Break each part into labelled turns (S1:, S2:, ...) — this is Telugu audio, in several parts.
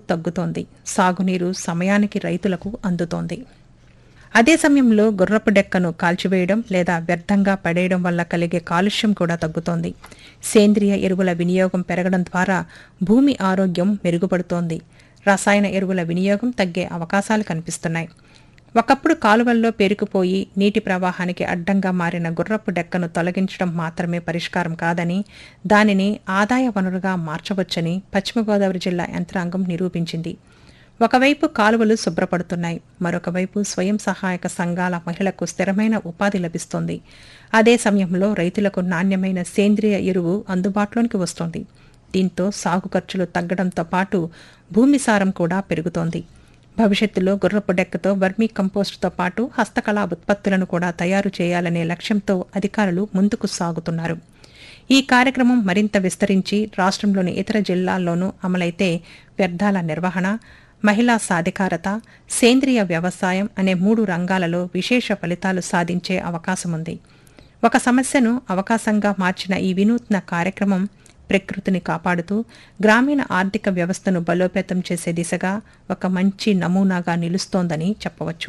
S1: తగ్గుతోంది సాగునీరు సమయానికి రైతులకు అందుతోంది అదే సమయంలో గుర్రపు డెక్కను కాల్చివేయడం లేదా వ్యర్థంగా పడేయడం వల్ల కలిగే కాలుష్యం కూడా తగ్గుతోంది సేంద్రియ ఎరువుల వినియోగం పెరగడం ద్వారా భూమి ఆరోగ్యం మెరుగుపడుతోంది రసాయన ఎరువుల వినియోగం తగ్గే అవకాశాలు కనిపిస్తున్నాయి ఒకప్పుడు కాలువల్లో పేరుకుపోయి నీటి ప్రవాహానికి అడ్డంగా మారిన గుర్రపు డెక్కను తొలగించడం మాత్రమే పరిష్కారం కాదని దానిని ఆదాయ వనరుగా మార్చవచ్చని పశ్చిమ గోదావరి జిల్లా యంత్రాంగం నిరూపించింది ఒకవైపు కాలువలు శుభ్రపడుతున్నాయి మరొక వైపు స్వయం సహాయక సంఘాల మహిళలకు స్థిరమైన ఉపాధి లభిస్తోంది అదే సమయంలో రైతులకు నాణ్యమైన సేంద్రియ ఎరువు అందుబాటులోనికి వస్తోంది దీంతో సాగు ఖర్చులు తగ్గడంతో పాటు భూమి సారం కూడా పెరుగుతోంది భవిష్యత్తులో గుర్రపు డెక్కతో వర్మీ కంపోస్టుతో పాటు హస్తకళా ఉత్పత్తులను కూడా తయారు చేయాలనే లక్ష్యంతో అధికారులు ముందుకు సాగుతున్నారు ఈ కార్యక్రమం మరింత విస్తరించి రాష్ట్రంలోని ఇతర జిల్లాల్లోనూ అమలైతే వ్యర్థాల నిర్వహణ మహిళా సాధికారత సేంద్రియ వ్యవసాయం అనే మూడు రంగాలలో విశేష ఫలితాలు సాధించే అవకాశముంది ఒక సమస్యను అవకాశంగా మార్చిన ఈ వినూత్న కార్యక్రమం ప్రకృతిని కాపాడుతూ గ్రామీణ ఆర్థిక వ్యవస్థను బలోపేతం చేసే దిశగా ఒక మంచి నమూనాగా నిలుస్తోందని చెప్పవచ్చు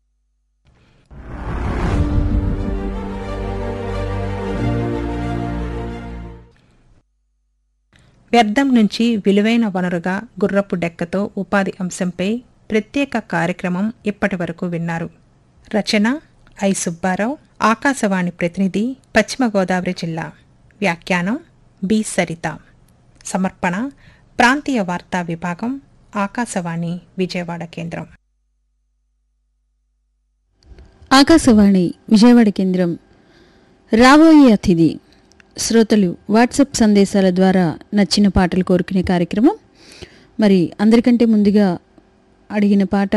S1: వ్యర్థం నుంచి విలువైన వనరుగా గుర్రపు డెక్కతో ఉపాధి అంశంపై ప్రత్యేక కార్యక్రమం ఇప్పటి వరకు విన్నారు రచన ఐ సుబ్బారావు ఆకాశవాణి ప్రతినిధి పశ్చిమ గోదావరి జిల్లా వ్యాఖ్యానం బి సరిత సమర్పణ ప్రాంతీయ వార్తా విభాగం ఆకాశవాణి విజయవాడ కేంద్రం
S2: ఆకాశవాణి విజయవాడ కేంద్రం రాబోయే అతిథి శ్రోతలు వాట్సాప్ సందేశాల ద్వారా నచ్చిన పాటలు కోరుకునే కార్యక్రమం మరి అందరికంటే ముందుగా అడిగిన పాట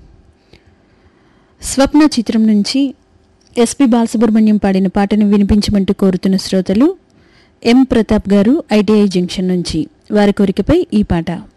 S2: స్వప్న చిత్రం నుంచి ఎస్పి బాలసుబ్రహ్మణ్యం పాడిన పాటను వినిపించమంటూ కోరుతున్న శ్రోతలు ఎం ప్రతాప్ గారు ఐటీఐ జంక్షన్ నుంచి వారి కోరికపై ఈ పాట